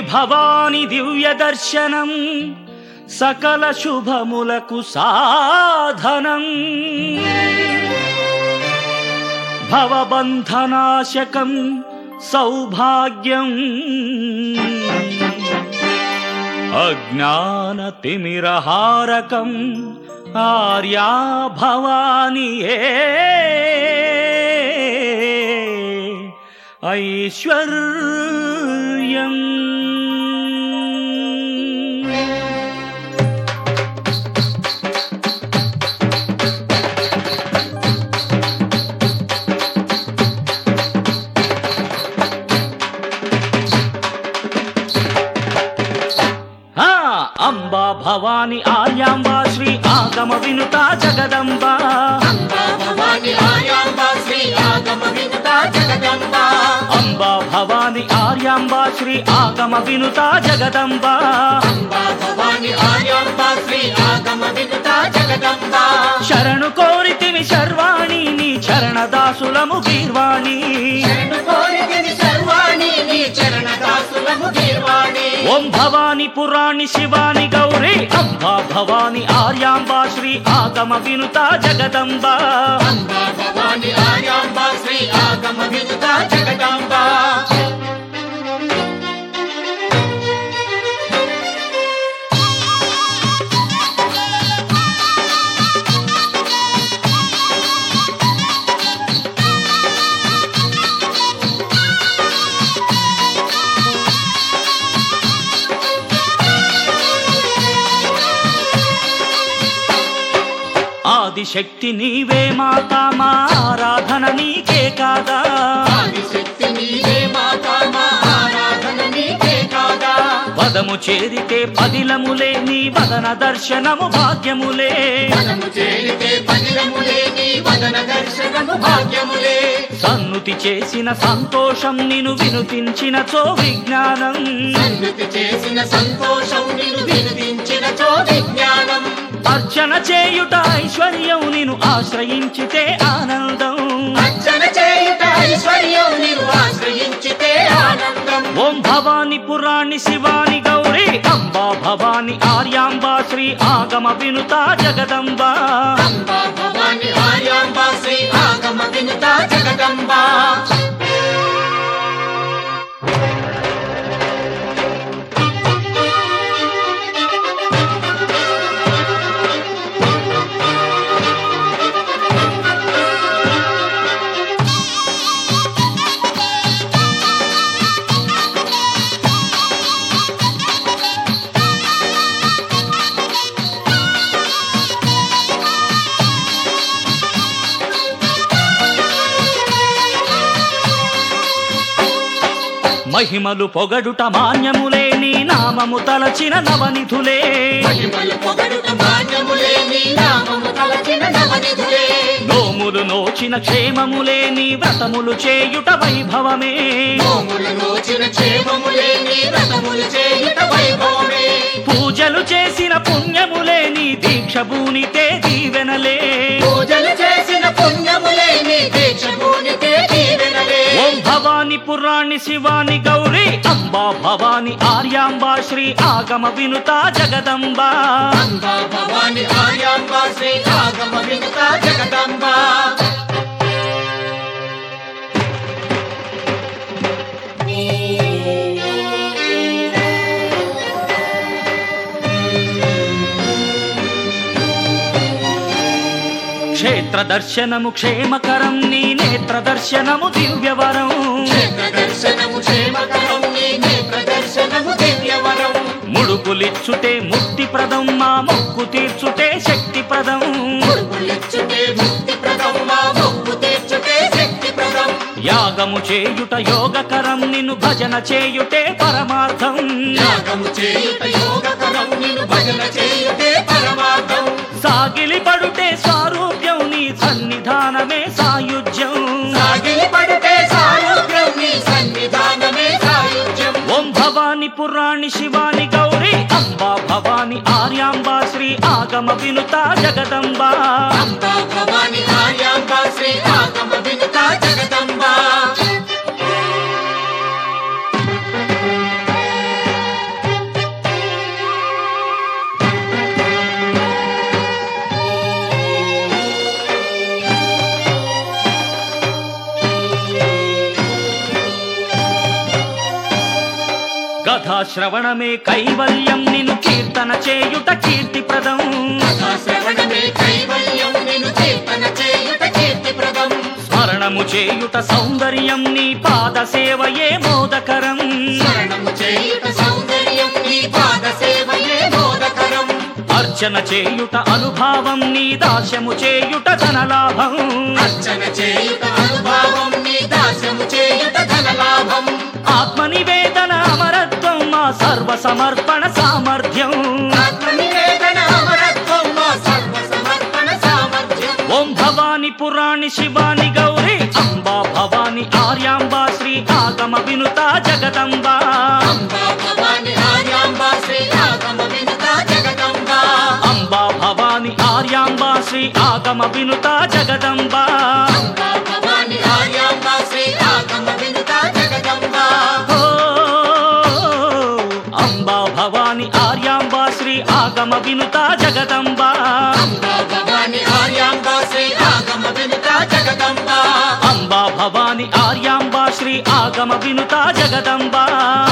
భవాని దివ్య దర్శనం సకల శుభములకు సాధనం భవబంధనాశకం సౌభాగ్యం అజ్ఞానతిమిరహారకం ఆర్యా భవాని ఐశ్వర్యం ఆ, అంబా భవాని ఆర్యాంబా శ్రీ ఆగమ వినుత జగదంబ అంబా భవాని ఆయాంబా శ్రీ ఆగమ వినుత జగదంబ అంబా భవాని ఆర్యాంబా శ్రీ ఆగమ వినుత జగదంబ అంబా భవాని ఆయాంబా శ్రీ ఆగమ వినుత జగదంబ శరణు కోరితిమి శర్వాణి నీ చరణదాసులము గీర్వాణి శరణు కోరితిని సర్వాణి నీ చరణ దాసులము గీర్వాణి ఓం భవాని పురాణి శివాని గౌరీ అంబా భవాని ఆర్యాంబా శ్రీ ఆగమ వినుత జగదంబ అంబా భవాని ఆయాంబా శ్రీ ఆగమ వినుత జగదంబ ఆదిశక్తి నీవే మాతా మా ఆరాధన నీకే కాదా ఆదిశక్తి నీవే మాతా మా ఆరాధన నీకే కాదా పదము చేరితే పదిలములే నీ వదన దర్శనము భాగ్యములే మనము చేరితే పదిలములే నీ వదన దర్శనము భాగ్యములే సన్నుతి చేసిన సంతోషం నిను వినుతించిన చో విజ్ఞానం సన్నుతి చేసిన సంతోషం నిన్ను వినిపించిన చో విజ్ఞానం అర్చన చేయుట ఐశ్వర్యం నిను ఆశ్రయించితే ఆనందం అర్చన చేయుట ఐశ్వర్యం నీవు ఆశ్రయించితే ఆనందం ఓం భవాని పురాణి శివాని గౌరీ అంబా భవాని ఆర్యాంబా శ్రీ ఆగమ వినుత జగదంబ అంబా భవాని ఆయాంబ శ్రీ ఆగమ వినుత జగదంబ మహిమలు పొగడుట మాన్యములే నీ నామము తలచిన నవనిధులే మహిమలు పొగడుట మాన్యములే నీ నామము తలచిన నవనిధులే నోములు నోచిన క్షేమములే నీ వ్రతములు చేయుట వైభవమే నోములు నోచిన క్షేమములే నీ వ్రతములు చేయుట వైభవమే పూజలు చేసిన పుణ్యములే నీ దీక్ష భూనితే దీవెనలే పూజలు చేసిన పుణ్యములే నీ దీక్ష భూనితే దీవెనలే ఓం భవాని పురాణి శివాని గౌరీ అంబా భవాని ఆర్యాంబా శ్రీ ఆగమ వినుత జగదంబ అంబా భవాని ఆయాంబ శ్రీ ఆగమ వినుత జగదంబ క్షేత్ర దర్శనము క్షేమకరం నీ నేత్ర దర్శనము దివ్యవరం క్షేత్ర దర్శనము క్షేమకరం నీ నేత్ర దర్శనము దివ్యవరం ముడుపులిచ్చుటే ముక్తిప్రదం మా మొక్కు తీర్చుటే శక్తిప్రదం ముడుపులిచ్చుటే ముక్తిప్రదం మా మొక్కు తీర్చుటే శక్తిప్రదం యాగము చేయుట యోగకరం నిన్ను భజన చేయుటే పరమార్థం యాగము చేయుట యోగకరం నిన్ను భజన చేయుటే పరమార్థం సాగిలి పడుటే స్వారూప్యం నీ సన్నిధానమే సాయుధ్యం సాగిలి పడితే సాయుధ్యం నీ సన్నిధానమే సాయుధ్యం ఓం భవాని పురాణి శివాని గౌరీ అంబా భవాని ఆర్యాంబా శ్రీ ఆగమ వినుత జగదంబ అంబా భవాని ఆర్యాంబ శ్రీ ఆగమ వినుత జగదంబ కథాశ్రవణమే కైవల్యం నిన్ను కీర్తన చేయుట కీర్తిప్రదం శ్రవణమే కైవల్యం నిన్ను కీర్తన చేయుట కీర్తిప్రదం స్మరణము చేయుట సౌందర్యం నీ పాద సేవయే మోదకరం స్మరణము చేయుట సౌందర్యం నీ పాద సేవయే బోధకరం అర్చన చేయుట అనుభావం నీ దాస్యము చేయుట ధనలాభం అర్చన చేయుట అనుభావం నీ దాస్యము చేయుట ధనలాభం ఆత్మ నివేదన అమరత్వం మా సర్వ సమర్పణ సామర్థ్యం ఆత్మనివేదన అమరత్వం మా సర్వ సమర్పణ సామర్థ్యం ఓం భవాని పురాణి శివాని గౌరీ అంబా భవాని ఆర్యాంబా శ్రీ ఆగమ వినుత జగదంబా అంబా భవాని ఆర్యాంబా శ్రీ ఆగమ వినుత జగదంబా అంబా భవాని ఆర్యాంబా శ్రీ ఆగమ వినుత జగదంబా అంబా భవాని ఆర్యాంబా శ్రీ ఆగమ వినుత జగదంబా ఓ, అంబా భవాని ఆర్యాంబా శ్రీ ఆగమ వినుత జగదంబా అంబా భవాని ఆర్యాంబా శ్రీ ఆగమ వినుత జగదంబా అంబా భవాని ఆర్యాంబా శ్రీ ఆగమ వినుత జగదంబా